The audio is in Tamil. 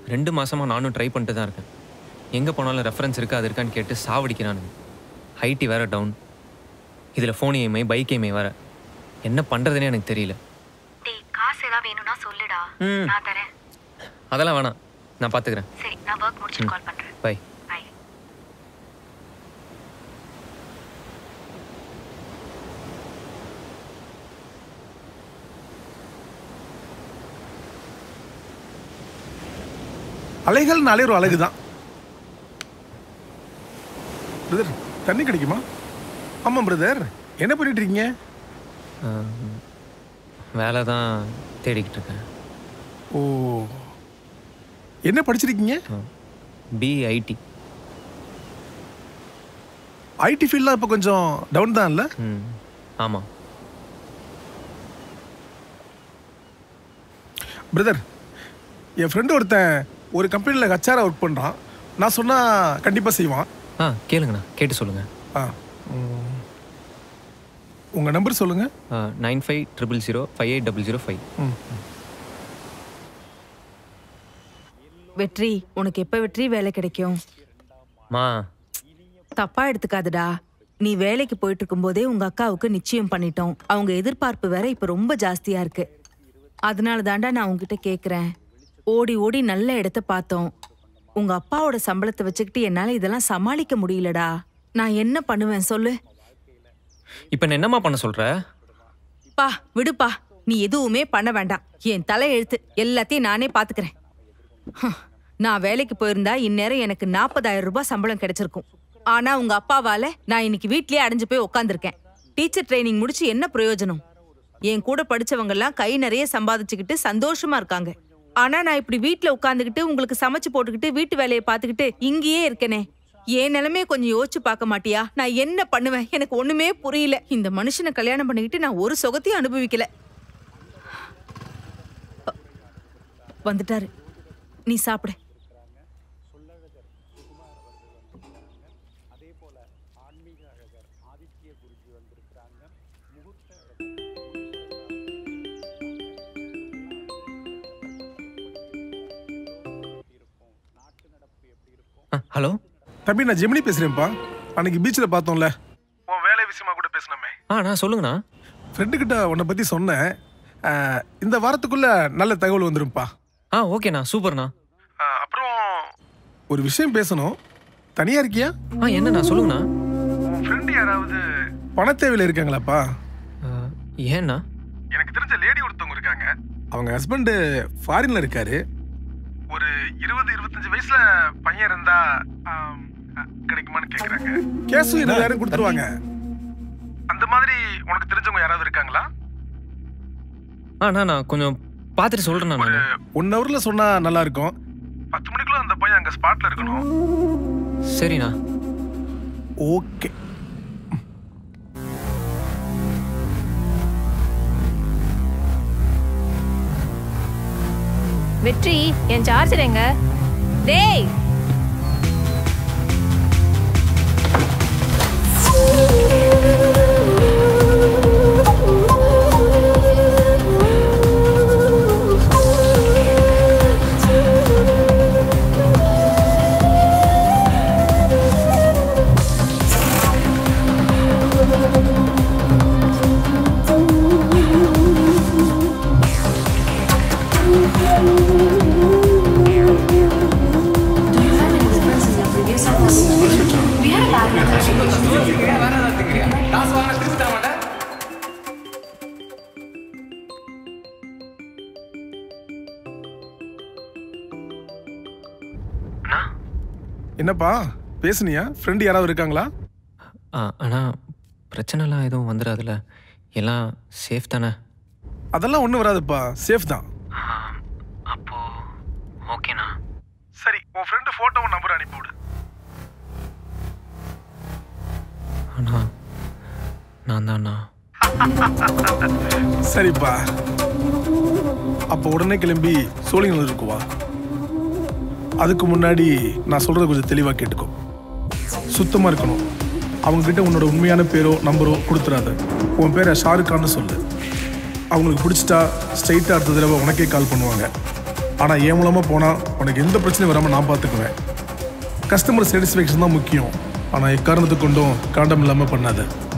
ரெண்டு மாசமாக நானும் ட்ரை பண்ணிட்டு தான் இருக்கேன் எங்கே போனாலும் ரெஃபரன்ஸ் இருக்கா அது இருக்கான்னு கேட்டு சாவடிக்கிறானுங்க ஹைட்டி வேற டவுன் இதில் ஃபோன் இஎம்ஐ பைக் இஎம்ஐ வேற என்ன பண்ணுறதுனே எனக்கு தெரியல டேய் காசு ஏதாவது வேணும்னா சொல்லுடா ம். நான் தரேன் அதெல்லாம் வேணாம் நான் பார்த்துக்கிறேன் சரி நான் ஒர்க் முடிச்சுட்டு கால் பண்றேன் பை பை அலைகள்னாலே ஒரு அழகு தான் பிரதர் தண்ணி கிடைக்குமா ஆமாம் பிரதர் என்ன பண்ணிட்டு இருக்கீங்க வேலை தான் தேடிக்கிட்டு இருக்கேன் ஓ என்ன படிச்சிருக்கீங்க பிஐடி ஐடி ஃபீல்ட்லாம் இப்போ கொஞ்சம் டவுன் தான் இல்லை ம் ஆமாம் பிரதர் என் ஃப்ரெண்டு ஒருத்தன் ஒரு கம்பெனியில் ஹச்ஆராக ஒர்க் பண்ணுறான் நான் சொன்னால் கண்டிப்பாக செய்வான் ஆ கேளுங்கண்ணா கேட்டு சொல்லுங்கள் ஆ உங்கள் நம்பர் சொல்லுங்கள் nine five triple zero five eight double zero five ம் வெற்றி உனக்கு எப்ப வெற்றி வேலை கிடைக்கும் மா தப்பா எடுத்துக்காதடா நீ வேலைக்கு போயிட்டு இருக்கும்போதே உங்க அக்காவுக்கு நிச்சயம் பண்ணிட்டோம் அவங்க எதிர்பார்ப்பு வேற இப்ப ரொம்ப ஜாஸ்தியா இருக்கு அதனால தாண்டா நான் உங்ககிட்ட கேக்குறேன் ஓடி ஓடி நல்ல இடத்த பார்த்தோம் உங்க அப்பாவோட சம்பளத்தை வச்சுக்கிட்டு என்னால இதெல்லாம் சமாளிக்க முடியலடா நான் என்ன பண்ணுவேன் சொல்லு இப்போ நான் என்னம்மா பண்ண சொல்கிற பா விடுப்பா நீ எதுவுமே பண்ண வேண்டாம் என் தலை எழுத்து எல்லாத்தையும் நானே பாத்துக்கிறேன் ஹம், நான் வேலைக்கு போயிருந்தா இந்நேரம் எனக்கு நாற்பதாயிரம் ரூபாய் சம்பளம் கிடைச்சிருக்கும் ஆனா உங்க அப்பாவால நான் இன்னைக்கு வீட்லயே அடைஞ்சு போய் உட்காந்துருக்கேன் டீச்சர் ட்ரைனிங் முடிச்சு என்ன பிரயோஜனம் என் கூட படிச்சவங்க எல்லாம் கை நிறைய சம்பாதிச்சுக்கிட்டு சந்தோஷமா இருக்காங்க ஆனா நான் இப்படி வீட்ல உட்காந்துக்கிட்டு உங்களுக்கு சமைச்சு போட்டுக்கிட்டு வீட்டு வேலையை பார்த்துக்கிட்டு இங்கேயே இருக்கேனே என் நிலைமைய கொஞ்சம் யோசிச்சு பார்க்க மாட்டியா நான் என்ன பண்ணுவேன் எனக்கு ஒண்ணுமே புரியல இந்த மனுஷனை கல்யாணம் பண்ணிக்கிட்டு நான் ஒரு சுகத்தையும் அனுபவிக்கல அ, வந்துட்டாரு நீ சாப்பிடு ஆ ஹலோ தம்பி நான் ஜெமினி பேசுகிறேன்ப்பா அன்னைக்கு பீச்சில் பார்த்தோம்ல உன் வேலை விஷயமா கூட பேசினோமே ஆ நான் சொல்லுங்கண்ணா ஃப்ரெண்டுக்கிட்ட உன்னை பற்றி சொன்னேன் ஆ, இந்த வாரத்துக்குள்ள நல்ல தகவல் வந்துரும்ப்பா ஆ ஓகேண்ணா சூப்பர்ண்ணா அப்புறம் ஒரு விஷயம் பேசணும் தனியா இருக்கியா ஆ என்னண்ணா சொல்லுங்கண்ணா உன் ஃப்ரெண்டு யாராவது பண தேவையில் இருக்காங்களாப்பா ஆ, ஏண்ணா எனக்கு தெரிஞ்ச லேடி ஒருத்தவங்க இருக்காங்க அவங்க ஹஸ்பண்ட் ஃபாரின்ல இருக்காரு ஒரு இருபது இருபத்தஞ்சு வயசுல பையன் இருந்தா ஆம், அ- கிடைக்குமான்னு கேக்குறாங்க கேஸும் இருபதாயிரம் கொடுத்துருவாங்க அந்த மாதிரி உனக்கு தெரிஞ்சவங்க யாராவது இருக்காங்களா ஆ நான் நான் கொஞ்சம் பார்த்துட்டு சொல்கிறேண்ணா நான் ஒன் ஹவர்ல சொன்னா நல்லா இருக்கும் பத்து மணிக்குள்ள அந்த பையன் அங்க ஸ்பாட்ல இருக்கணும் சரிண்ணா ஓகே வெற்றி என் சார்ஜர் எங்க டேய் என்னப்பா பேசுனியா ஃப்ரெண்டு யாராவது இருக்காங்களா ஆ ஆனால் பிரச்சனைலாம் எதுவும் வந்துடாதுல்ல எல்லாம் சேஃப் தானே அதெல்லாம் ஒன்றும் வராதுப்பா சேஃப் தான் அப்போ ஓகேண்ணா சரி உன் ஃப்ரெண்டு ஃபோட்டோவும் நம்பர் அனுப்பிவிடு அண்ணா நான் தான்ண்ணா சரிப்பா அப்போ உடனே கிளம்பி சோழிங்கநல்லூருக்கு வா அதுக்கு முன்னாடி நான் சொல்றத கொஞ்சம் தெளிவாக கேட்டுக்கோ சுத்தமாக இருக்கணும் அவங்க கிட்ட உன்னோட உண்மையான பேரோ நம்பரோ கொடுத்துறாத உன் பேரை ஷாருக் கான்னு சொல்லு அவங்களுக்கு பிடிச்சிட்டா ஸ்ட்ரைட்டாக அடுத்த தடவை உனக்கே கால் பண்ணுவாங்க ஆனால் என் மூலமாக போனால் உனக்கு எந்த பிரச்சனையும் வராமல் நான் பார்த்துக்குவேன் கஸ்டமர் சாட்டிஸ்ஃபேக்ஷன் தான் முக்கியம் ஆனால் எக்காரணத்துக்கு கொண்டும் காண்டம் இல்லாமல் பண்ணாத